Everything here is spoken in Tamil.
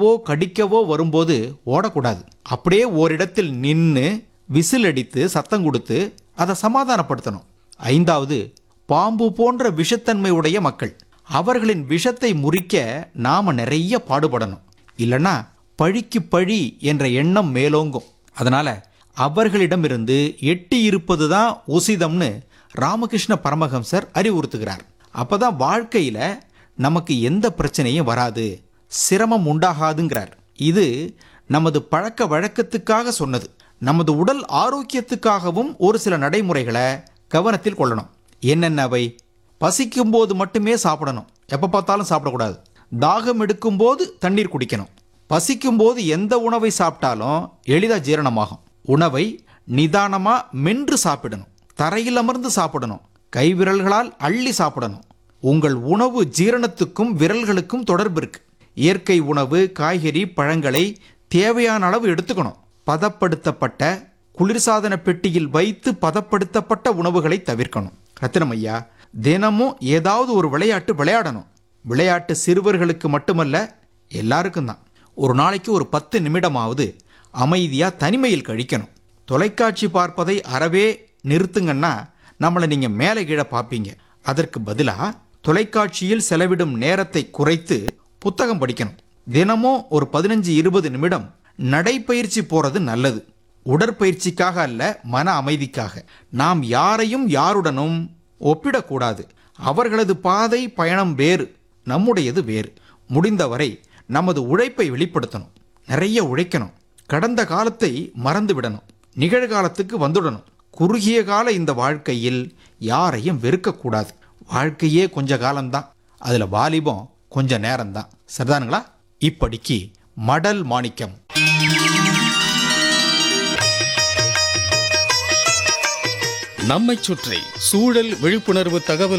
கொத்தவோ கடிக்கவோ வரும்போது ஓடக்கூடாது அப்படியே ஓரிடத்தில் நின்று விசில் அடித்து சத்தம் கொடுத்து அதை சமாதானப்படுத்தணும் ஐந்தாவது பாம்பு போன்ற விஷத்தன்மை உடைய மக்கள் அவர்களின் விஷத்தை முறிக்க நாம நிறைய பாடுபடணும் இல்லைன்னா பழிக்கு பழி என்ற எண்ணம் மேலோங்கும் அதனால அவர்களிடமிருந்து எட்டி இருப்பது தான் உசிதம்னு ராமகிருஷ்ண பரமஹம்சர் அறிவுறுத்துகிறார் அப்பதான் வாழ்க்கையில நமக்கு எந்த பிரச்சனையும் வராது சிரமம் உண்டாகாதுங்கிறார் இது நமது பழக்க வழக்கத்துக்காக சொன்னது நமது உடல் ஆரோக்கியத்துக்காகவும் ஒரு சில நடைமுறைகளை கவனத்தில் கொள்ளணும் என்னென்னவை பசிக்கும் போது மட்டுமே சாப்பிடணும் எப்போ பார்த்தாலும் சாப்பிடக்கூடாது தாகம் எடுக்கும்போது தண்ணீர் குடிக்கணும் பசிக்கும் போது எந்த உணவை சாப்பிட்டாலும் எளிதாக ஜீரணமாகும் உணவை நிதானமாக மென்று சாப்பிடணும் தரையில் அமர்ந்து சாப்பிடணும் கைவிரல்களால் அள்ளி சாப்பிடணும் உங்கள் உணவு ஜீரணத்துக்கும் விரல்களுக்கும் தொடர்பு இருக்கு இயற்கை உணவு காய்கறி பழங்களை தேவையான அளவு எடுத்துக்கணும் பதப்படுத்தப்பட்ட குளிர்சாதன பெட்டியில் வைத்து பதப்படுத்தப்பட்ட உணவுகளை தவிர்க்கணும் ரத்தினம் ஐயா தினமும் ஏதாவது ஒரு விளையாட்டு விளையாடணும் விளையாட்டு சிறுவர்களுக்கு மட்டுமல்ல எல்லாருக்கும் தான் ஒரு நாளைக்கு ஒரு பத்து நிமிடமாவது அமைதியா தனிமையில் கழிக்கணும் தொலைக்காட்சி பார்ப்பதை அறவே நிறுத்துங்கன்னா நம்மளை நீங்க மேலே கீழே பார்ப்பீங்க அதற்கு பதிலாக தொலைக்காட்சியில் செலவிடும் நேரத்தை குறைத்து புத்தகம் படிக்கணும் தினமும் ஒரு பதினஞ்சு இருபது நிமிடம் நடைப்பயிற்சி போறது நல்லது உடற்பயிற்சிக்காக அல்ல மன அமைதிக்காக நாம் யாரையும் யாருடனும் ஒப்பிடக்கூடாது அவர்களது பாதை பயணம் வேறு நம்முடையது வேறு முடிந்தவரை நமது உழைப்பை வெளிப்படுத்தணும் நிறைய உழைக்கணும் கடந்த காலத்தை மறந்து விடணும் நிகழ்காலத்துக்கு வந்துடணும் குறுகிய கால இந்த வாழ்க்கையில் யாரையும் வெறுக்கக்கூடாது வாழ்க்கையே கொஞ்ச காலம்தான் அதில் வாலிபம் கொஞ்ச நேரம்தான் சரிதானுங்களா இப்படிக்கு மடல் மாணிக்கம் நம்மைச் சுற்றி சூழல் விழிப்புணர்வு தகவல்